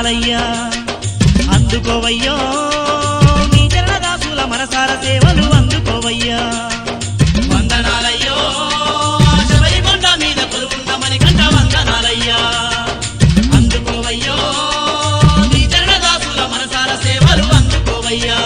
వందనాలయ్యా అందుకోవయ్యో నీ చరణదాసుల మనసార సేవలు అందుకోవయ్యా వందనాలయ్యో శబరి కొండ మీద కొలుకున్న మణికంఠ వందనాలయ్యా అందుకోవయ్యో నీ చరణదాసుల మనసార సేవలు అందుకోవయ్యా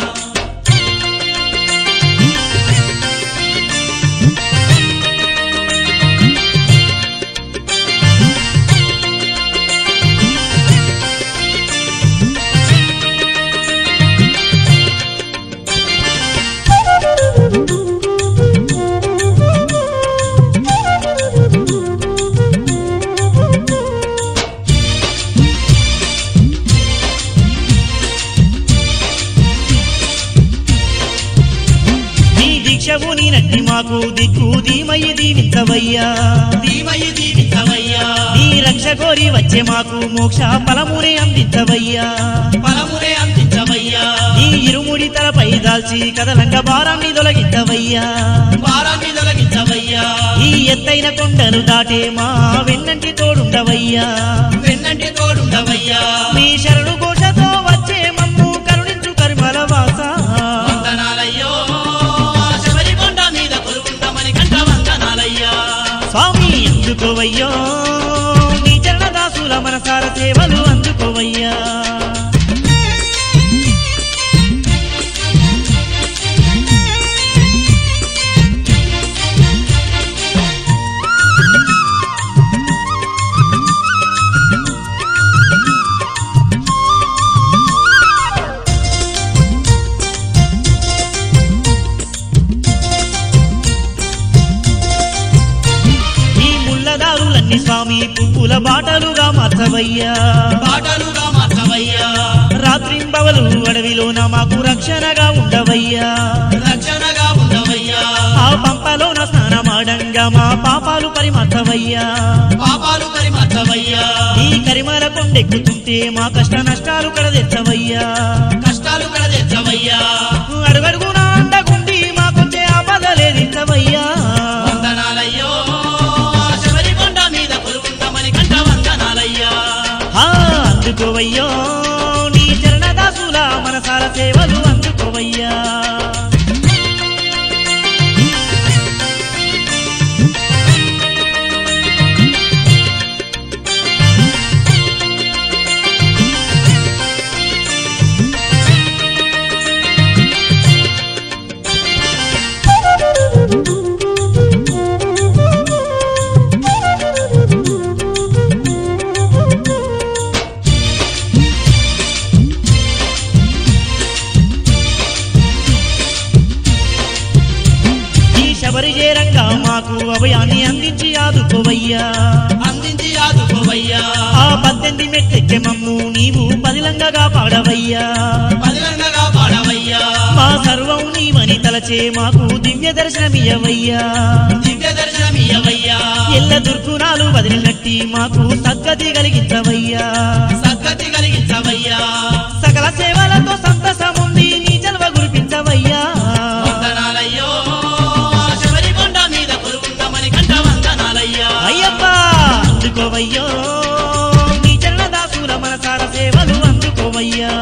నీ దీక్షవు నీ నట్టి మాకు దిక్కు ధీమయ్యి దీవించవయ్యా దీమయి దీవించవయ్యా నీ రక్ష కోరి వచ్చే మాకు మోక్ష ఫలమునే అందించవయ్యా ఫలమునే అందించవయ్యా నీ ఇరుముడి తలపై దాల్చి కదలంగ భారాన్ని తొలగించవయ్యా భారాన్ని తొలగించవయ్యా ఈ ఎత్తైన కొండలు దాటే మా వెన్నంటి తోడుండవయ్యా వెన్నంటి తోడుండవయ్యా నీ శరణు ఘోషతో వచ్చే మమ్ము కరుణించు కర్మల వాస వందనాలయ్యో శబరి కొండ మీద కొలుకున్న మణికంఠ వందనాలయ్యా స్వామి అందుకోవయ్యో నీ చరణదాసుల మనసార సేవలు అందుకోవయ్యా ఈ ముళ్ళదారులన్నీ స్వామి పువ్వుల బాటలుగా మార్చవయ్యా పాటలుగా మార్చవయ్యా రాత్రింబవలు అడవిలోన మాకు రక్షణగా ఉండవయ్యా రక్షణగా ఉండవయ్యా ఆ పంపలోన స్నానమాడంగా మా పాపాలు పరిమర్చవయ్యా పాపాలు పరిమర్చవయ్యా ఈ కరిమల కొండెక్కుతుంటే మా కష్ట నష్టాలు కడదెచ్చవయ్యా కష్టాలు కడదెచ్చవయ్యా అడుగడుగున అండగుండి మాకొచ్చే ఆపదలేదించవయ్యా వందనాలయ్యో శబరి కొండ మీద కొలుకున్న మణికంఠ వందనాలయ్యా ఆ, అందుకోవయ్యో నీ చరణదాసుల మనసాల సేవలు అందుకోవయ్యా ఈ శబరి చేరంగా మాకు అభయాన్ని అందించి ఆదుకోవయ్యా అందించి ఆదుకోవయ్యా ఆ పద్దెనిమిది మెట్టెక్కె మమ్ము నీవు పదిలంగగా పాడవయ్యా పదిలంగగా పాడవయ్యా మా సర్వం నీవని తలచే మాకు దివ్య దర్శనమియవయ్యా దివ్య దర్శనమియవయ్యా ఎల్ల దుర్గుణాలు వదిలినట్టి మాకు సద్గతి కలిగించవయ్యా సద్గతి కలిగించవయ్యా సకల సేవలతో సంతసముంది నీ జన్మ గురిపించవయ్యా వందనాలయ్యో శబరి కొండ మీద కొలుకున్న మణికంఠ వందనాలయ్యా అయ్యప్ప అందుకోవయ్యో నీ చరణదాసుల మనసార సేవలు అందుకోవయ్యా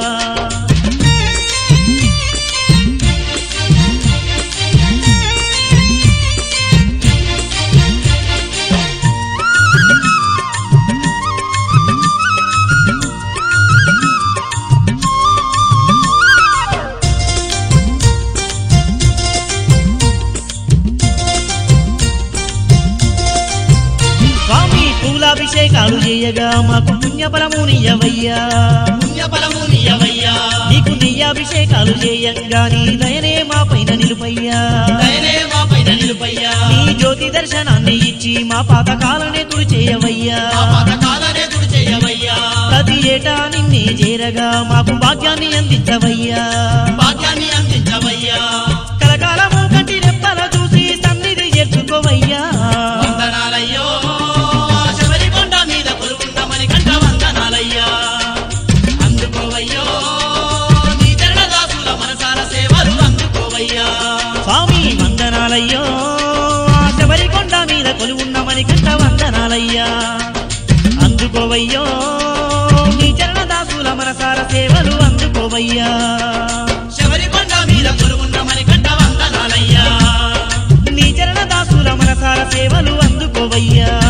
స్వామి పూలాభిషేకాలు చేయగా మాకు పుణ్యఫలము నీయవయ్యా పుణ్యఫలము నీయవయ్యా నీకు నెయ్యాభిషేకాలు చేయంగా నీ దయనే మా పైన నిలుపయ్యా దయనే మా పైన నిలుపయ్యా నీ జ్యోతి దర్శనాన్ని ఇచ్చి మా పాతకాలనే తుడి చేయవయ్యా మా పథకాలనే తుడి చేయవయ్యా ప్రతి ఏటా నిన్నే చేరగా మాకు భాగ్యాన్ని అందించవయ్యా భాగ్యాన్ని అందించవయ్యా కలకాలము కంటి రెప్పల చూసి సన్నిధి చేర్చుకోవయ్యా వందనాలయ్యో శబరి కొండ మీద కొలుకున్న మణికంఠ వందనాలయ్యా అందుకోవయ్యో నీ చరణదాసుల మనసార సేవలు అందుకోవయ్యా స్వామి వందనాలయ్యో ఆ శబరికొండ మీద కొలువున్న మణికంఠ వందనాలయ్యా అందుకోవయ్యో నీ చరణదా అందుకోవయ్యా శబరికొండ మీద కొలువున్న మణికంఠ వందనాలయ్యా నీ చరణ దాసుల మనసార సేవలు అందుకోవయ్యా